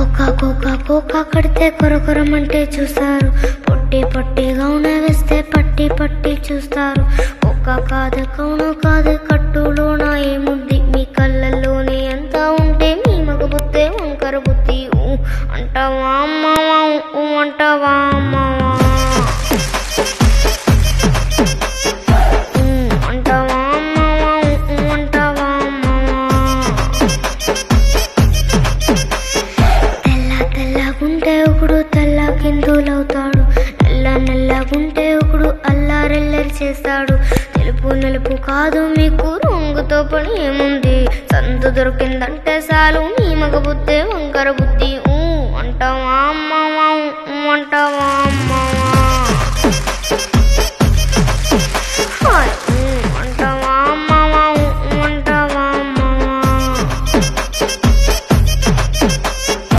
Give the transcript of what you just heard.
కోక కోక కోక కడితే కొరకొరమంటే చూస్తారు పొట్టి పొట్టిగా ఉన్న వేస్తే పట్టి పట్టి చూస్తారు కోక కాదు కౌను కాదు కట్టులోన ఏముంది మీ కళ్ళల్లోనే ఎంత ఉంటే మీ మగ బుద్ధే వంకర బుద్ధి ఊ అంటావా అమ్మవా ఊ అంటావా అమ్మవా ఊ అంటావా అమ్మవా ఊ అంటావా అమ్మవా తెల్ల తెల్లగుంటే ఒకడు తెల్ల కిందులవుతాడు నల్ల నల్లగుంటే ఒకడు అల్లారెల్లరి చేస్తాడు తెలుపు నలుపు కాదు మీకు రంగుతో పని ఏముంది సందు దొరికిందంటే చాలు మీ మగ బుద్ధి వంకర బుద్ధి